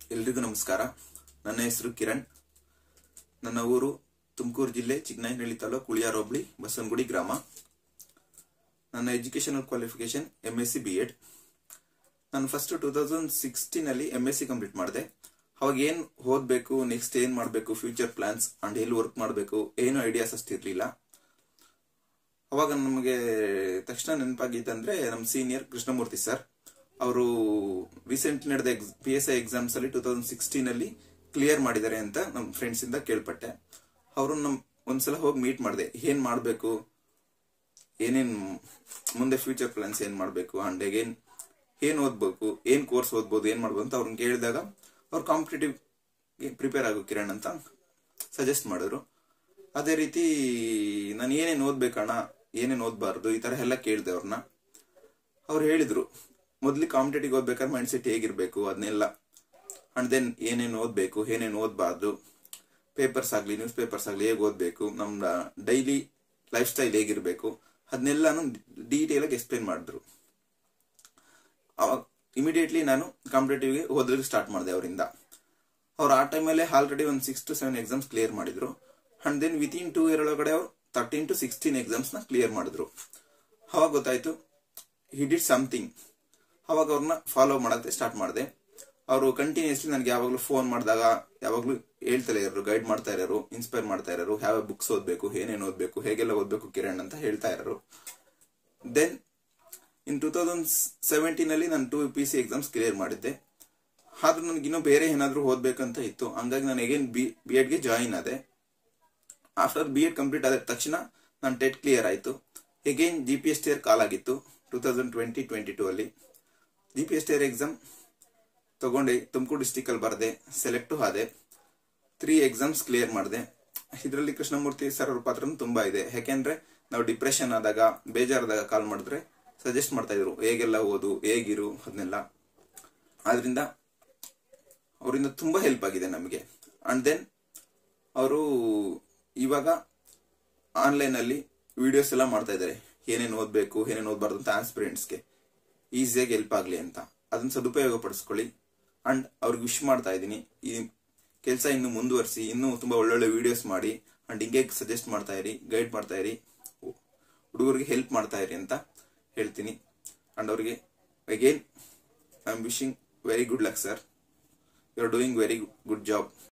ಎಲ್ರಿಗೂ ನಮಸ್ಕಾರ ನನ್ನ ಹೆಸರು ಕಿರಣ್ ನನ್ನ ಊರು ತುಮಕೂರು ಜಿಲ್ಲೆ ಚಿಕ್ಕನಾಯನಹಳ್ಳಿ ತಾಲೂಕು ಕುಳಿಯಾರ್ ಹೋಬಳಿ ಬಸವನಗುಡಿ ಗ್ರಾಮ ನನ್ನ educational qualification M S C B Ed ನಾನು ಫಸ್ಟ್ ಟೂ ತೌಸಂಡ್ ಸಿಕ್ಸ್ಟೀನಲ್ಲಿ ಎಂ ಎಸ್ ಸಿ ಕಂಪ್ಲೀಟ್ ಮಾಡಿದೆ ಅವಾಗ ಏನ್ ಓದ್ಬೇಕು ನೆಕ್ಸ್ಟ್ ಏನ್ ಮಾಡಬೇಕು ಫ್ಯೂಚರ್ ಪ್ಲಾನ್ಸ್ ಅಂಡ್ ಎಲ್ಲಿ ವರ್ಕ್ ಮಾಡಬೇಕು ಏನು ಐಡಿಯಾಸ್ ಅಷ್ಟಿರ್ಲಿಲ್ಲ ಅವಾಗ ನಮಗೆ ತಕ್ಷಣ ನೆನಪಾಗಿತ್ತಂದ್ರೆ ನಮ್ಮ ಸೀನಿಯರ್ ಕೃಷ್ಣಮೂರ್ತಿ ಸರ್ ಅವರು ರೀಸೆಂಟ್ ನಡೆದ ಪಿ ಎಸ್ ಐ ಎಕ್ಸಾಮ್ಸ್ ಅಲ್ಲಿ ಟೂ ತೌಸಂಡ್ ಸಿಕ್ಸ್ಟೀನ್ ಅಲ್ಲಿ ಕ್ಲಿಯರ್ ಮಾಡಿದ್ದಾರೆ ಅಂತ ನಮ್ಮ ಫ್ರೆಂಡ್ಸ್ ಇಂದ ಕೇಳ್ಪಟ್ಟೆ ಅವರು ನಮ್ ಒಂದ್ಸಲ ಹೋಗಿ ಮೀಟ್ ಮಾಡಿದೆ ಏನ್ ಮಾಡಬೇಕು ಏನೇನ್ ಮುಂದೆ ಫ್ಯೂಚರ್ ಪ್ಲಾನ್ಸ್ ಏನ್ ಮಾಡಬೇಕು ಅಂಡ್ ಅಗೇನ್ ಏನ್ ಓದ್ಬೇಕು ಏನ್ ಕೋರ್ಸ್ ಓದ್ಬೋದು ಏನ್ ಮಾಡ್ಬೋದು ಅಂತ ಅವ್ರನ್ನ ಕೇಳಿದಾಗ ಅವ್ರು ಕಾಂಪಿಟೇಟಿವ್ ಪ್ರಿಪೇರ್ ಆಗು ಕಿರಣ್ ಅಂತ ಸಜೆಸ್ಟ್ ಮಾಡಿದ್ರು ಅದೇ ರೀತಿ ನಾನು ಏನೇನ್ ಓದ್ಬೇಕಣ್ಣ ಏನೇನ್ ಓದ್ಬಾರ್ದು ಈ ತರ ಎಲ್ಲ ಕೇಳಿದೆ ಅವ್ರನ್ನ ಅವ್ರು ಹೇಳಿದ್ರು ಮೊದ್ಲು ಕಾಂಪಿಟೇಟಿವ್ ಓದ್ಬೇಕಾದ್ರೆ ಮೈಂಡ್ ಸೆಟ್ ಹೇಗಿರ್ಬೇಕು ಅದನ್ನೆಲ್ಲ ಅಂಡ್ ದೆನ್ ಏನೇನು ಓದ್ಬೇಕು ಏನೇನು ಓದ್ಬಾರ್ದು ಪೇಪರ್ಸ್ ಆಗ್ಲಿ ನ್ಯೂಸ್ ಪೇಪರ್ಸ್ ಆಗ್ಲಿ ಹೇಗೆ ಓದ್ಬೇಕು ನಮ್ಮ ಡೈಲಿ ಲೈಫ್ ಸ್ಟೈಲ್ ಹೇಗಿರ್ಬೇಕು ಅದನ್ನೆಲ್ಲಾನು ಡೀಟೇಲ್ ಆಗಿ ಎಕ್ಸ್ಪ್ಲೈನ್ ಮಾಡಿದ್ರು ಅವಾಗ ಇಮಿಡಿಯೇಟ್ಲಿ ನಾನು ಕಾಂಪಿಟೇಟಿವ್ಗೆ ಓದಲಿಕ್ಕೆ ಸ್ಟಾರ್ಟ್ ಮಾಡಿದೆ ಅವರಿಂದ ಅವ್ರು ಆ ಟೈಮಲ್ಲೇ ಆಲ್ರೆಡಿ ಒಂದು six to seven exams clear ಮಾಡಿದ್ರು and then within two year ಒಳಗಡೆ ಅವ್ರು ತರ್ಟೀನ್ ಟು ಸಿಕ್ಸ್ಟೀನ್ ಎಕ್ಸಾಮ್ಸ್ ನ ಕ್ಲಿಯರ್ ಮಾಡಿದ್ರು ಅವಾಗ ಗೊತ್ತಾಯ್ತು ಹಿ ಡಿಡ್ ಸಮಥಿಂಗ್ ಅವಾಗ ಅವ್ರನ್ನ ಫಾಲೋ ಮಾಡಕ್ಕೆ ಸ್ಟಾರ್ಟ್ ಮಾಡಿದೆ ಅವರು ಕಂಟಿನ್ಯೂಸ್ಲಿ ನನಗೆ ಯಾವಾಗಲೂ ಫೋನ್ ಮಾಡಿದಾಗ ಯಾವಾಗಲೂ ಹೇಳ್ತಲೇ ಇರೋರು ಗೈಡ್ ಮಾಡ್ತಾ ಇರೋರು ಇನ್ಸ್ಪೈರ್ ಮಾಡ್ತಾ ಇರೋರು ಯಾವ ಬುಕ್ಸ್ ಓದ್ಬೇಕು ಏನೇನು ಓದ್ಬೇಕು ಹೇಗೆಲ್ಲ ಓದ್ಬೇಕು ಕಿರಣ್ ಅಂತ ಹೇಳ್ತಾ ಇರೋರು then in two thousand seventeen ಅಲ್ಲಿ ನಾನು two P C exams clear ಮಾಡಿದ್ದೆ ಆದ್ರೂ ನನಗೆ ಇನ್ನೂ ಬೇರೆ ಏನಾದ್ರೂ ಓದ್ಬೇಕಂತ ಇತ್ತು ಹಂಗಾಗಿ ನಾನು ಅಗೇನ್ ಬಿ ಬಿ ಎಡ್ಗೆ ಜಾಯಿನ್ ಆದೆ ಆಫ್ಟರ್ ಬಿ ಎಡ್ ಕಂಪ್ಲೀಟ್ ಆದ ತಕ್ಷಣ ನಾನು ಟೆಟ್ ಕ್ಲಿಯರ್ ಆಯಿತು again G P S T R call ಆಗಿತ್ತು two thousand twenty twenty two ಅಲ್ಲಿ G P S T R exam ತಗೊಂಡು ತುಮಕೂರು ಡಿಸ್ಟಿಕ್ ಅಲ್ಲಿ ಬರದೆ ಸೆಲೆಕ್ಟು ಆದೆ ತ್ರೀ ಎಕ್ಸಾಮ್ಸ್ ಕ್ಲಿಯರ್ ಮಾಡಿದೆ ಇದರಲ್ಲಿ ಕೃಷ್ಣಮೂರ್ತಿ ಸರ್ ಅವ್ರ ಪಾತ್ರ ತುಂಬಾ ಇದೆ ಯಾಕೆಂದ್ರೆ ನಾವು ಡಿಪ್ರೆಷನ್ ಆದಾಗ ಬೇಜಾರಾದಾಗ ಕಾಲ್ ಮಾಡಿದ್ರೆ ಸಜೆಸ್ಟ್ ಮಾಡ್ತಾ ಇದ್ರು ಹೇಗೆಲ್ಲ ಓದು ಹೇಗಿರು ಅದನ್ನೆಲ್ಲ ಆದ್ರಿಂದ ಅವರಿಂದ ತುಂಬಾ ಹೆಲ್ಪ್ ಆಗಿದೆ ನಮಗೆ ಅಂಡ್ ದೆನ್ ಅವರು ಇವಾಗ ಆನ್ಲೈನ್ ಅಲ್ಲಿ ವಿಡಿಯೋಸ್ ಎಲ್ಲ ಮಾಡ್ತಾ ಇದ್ದಾರೆ ಏನೇನು ಓದ್ಬೇಕು ಏನೇನು ಓದ್ಬಾರ್ದು ಅಂತ ಆಸ್ಪಿರೆಂಟ್ಸ್ಗೆ ಈಸಿಯಾಗಿ ಹೆಲ್ಪ್ ಆಗಲಿ ಅಂತ ಅದನ್ನ ಸದುಪಯೋಗ ಪಡಿಸ್ಕೊಳ್ಳಿ ಅಂಡ್ ಅವ್ರಿಗೆ ವಿಶ್ ಮಾಡ್ತಾ ಇದ್ದೀನಿ ಈ ಕೆಲಸ ಇನ್ನು ಮುಂದುವರಿಸಿ ಇನ್ನೂ ತುಂಬಾ ಒಳ್ಳೊಳ್ಳೆ ವಿಡಿಯೋಸ್ ಮಾಡಿ ಅಂಡ್ ಹಿಂಗೆ ಸಜೆಸ್ಟ್ ಮಾಡ್ತಾ ಇರಿ ಗೈಡ್ ಮಾಡ್ತಾ ಇರಿ ಹುಡುಗರಿಗೆ ಹೆಲ್ಪ್ ಮಾಡ್ತಾ ಇರಿ ಅಂತ ಹೇಳ್ತೀನಿ ಅಂಡ್ ಅವ್ರಿಗೆ again I am wishing very good luck sir you are doing very good job